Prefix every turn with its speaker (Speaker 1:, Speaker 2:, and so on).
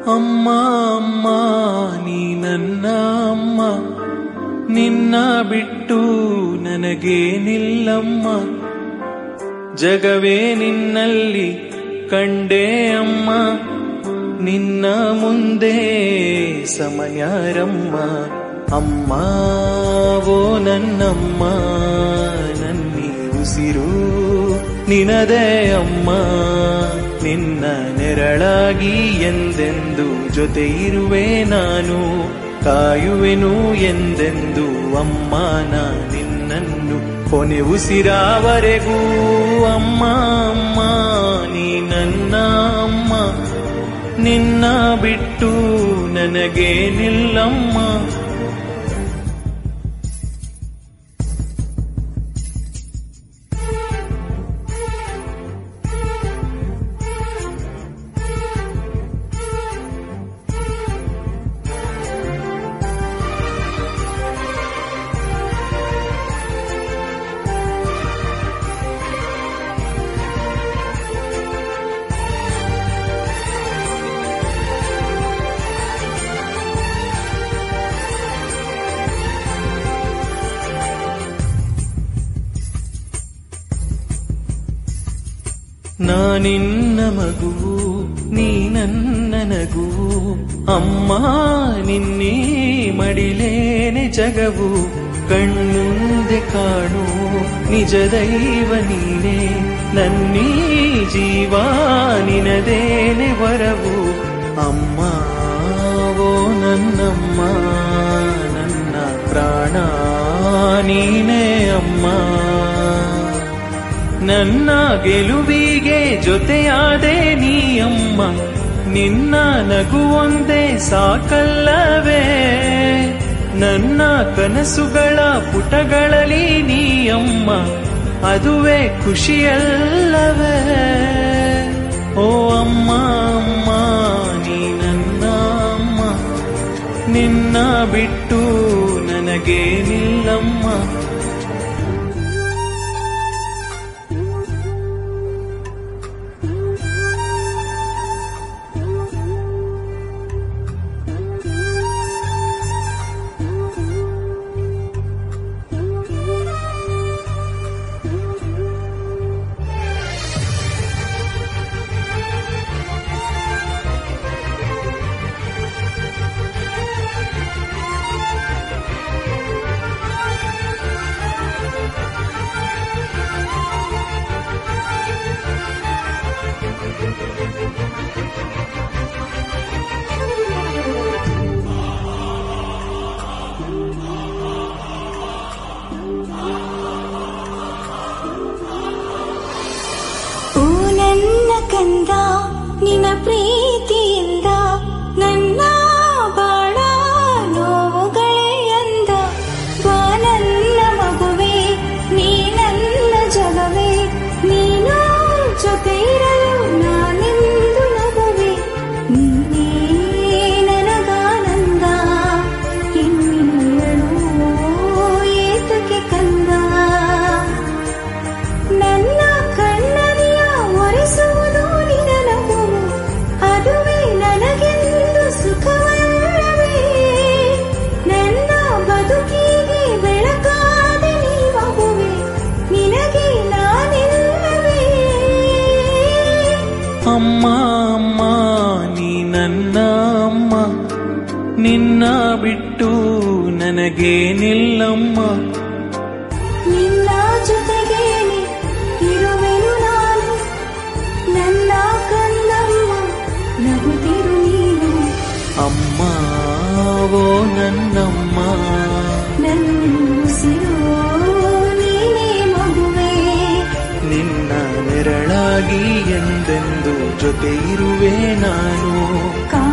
Speaker 1: ಅಮ್ಮ ಅಮ್ಮ ನೀ ನನ್ನ ಅಮ್ಮ ನಿನ್ನ ಬಿಟ್ಟು ನನಗೇನಿಲ್ಲಮ್ಮ ಜಗವೇ ನಿನ್ನಲ್ಲಿ ಕಂಡೇ ಅಮ್ಮ ನಿನ್ನ ಮುಂದೆ ಸಮಯಾರಮ್ಮ ಅಮ್ಮ ಓ ನನ್ನಮ್ಮ ನನ್ನಿ ಉಸಿರು ನಿನದೇ ಅಮ್ಮ ನಿನ್ನ ನೆರಳಾಗಿ ಎಂದೆಂದು ಜೊತೆ ಇರುವೆ ನಾನು ಕಾಯುವೆನು ಎಂದೆಂದು ಅಮ್ಮ ನಾ ನಿನ್ನನ್ನು ಕೊನೆ ಉಸಿರಾವರೆಗೂ ಅಮ್ಮ ಅಮ್ಮ ನೀ ನನ್ನ ಅಮ್ಮ ನಿನ್ನ ಬಿಟ್ಟು ನನಗೇನಿಲ್ಲಮ್ಮ ನಾನಿನ್ನ ಮಗುವು ನೀ ನನ್ನ ನಗುವು ಅಮ್ಮ ನಿನ್ನೀ ಮಡಿಲೇನೆ ಜಗವು ಕಣ್ಣುಂದೆ ಕಾಣು ನಿಜ ದೈವ ನೀನೇ ನನ್ನೀ ಜೀವ ನಿನದೇನೆ ವರವು ಅಮ್ಮ ಓ ನನ್ನಮ್ಮ ನನ್ನ ಪ್ರಾಣ ನೀನೇ ಅಮ್ಮ ನನ್ನ ಗೆಲುವಿಗೆ ಜೊತೆಯಾದೆ ನೀ ಅಮ್ಮ ನಿನ್ನ ನಗು ಒಂದೇ ಸಾಕಲ್ಲವೇ ನನ್ನ ಕನಸುಗಳ ಪುಟಗಳಲ್ಲಿ ನೀ ಅಮ್ಮ ಅದುವೇ ಖುಷಿಯಲ್ಲವೇ ಓ ಅಮ್ಮ ಅಮ್ಮ ನೀ ನನ್ನ ಅಮ್ಮ ನಿನ್ನ ಬಿಟ್ಟು ನನಗೇನಿಲ್ಲಮ್ಮ
Speaker 2: ಓ ನನ್ನ ಕಂದ ನಿನ್ನ ಪ್ರೀತಿಯಿಂದ ನನ್ನ ಬಾಳ ನೋವುಗಳೇ ಅಂದ ಬಾ ನನ್ನ ಮಗುವೆ ನೀ ನನ್ನ ಜಗವೇ ನೀನು ಜೊತೆ ಇರಲು ನಾನೆಂದು ನಗುವೆ ನೀನೇ ನನಗಾನಂದ ಇನ್ನಿಲ್ಲಳು ಏತಕ್ಕೆ ಕಂದ ನನ್ನ ಕಣ್ಣರಿಯ ಒರೆಸುವುದು ನಿನ ನಗುವು ಅದುವೇ ನನಗೆಂದು ಸುಖವಲ್ಲವೇ ನನ್ನ ಬದುಕಿಗೆ ಬೆಳಕಾದ ನೀ ಮಗುವೆ ನಿನಗೆ ನಾನಿಲ್ಲವೇ
Speaker 1: ಅಮ್ಮ ಅಮ್ಮ ನೀ ನನ್ನ ಅಮ್ಮ ನಿನ್ನ ಬಿಟ್ಟು ನನಗೇನಿಲ್ಲಮ್ಮ
Speaker 2: ನಿನ್ನ ಜೊತೆಗೇನೆ ಇರುವೆನು ನಾನು ನನ್ನ ಕಂದಮ್ಮ ನಗುತ್ತಿರು ನೀನು
Speaker 1: ಅಮ್ಮ ಓ ನನ್ನಮ್ಮ
Speaker 2: ನನ್ನ ಉಸಿರು ನೀನೇ ಮಗುವೆ
Speaker 1: ನಿನ್ನ ನೆರಳಾಗಿ ಎಂದೆಂದು ಜೊತೆ ಇರುವೆ ನಾನು
Speaker 2: ಕಾ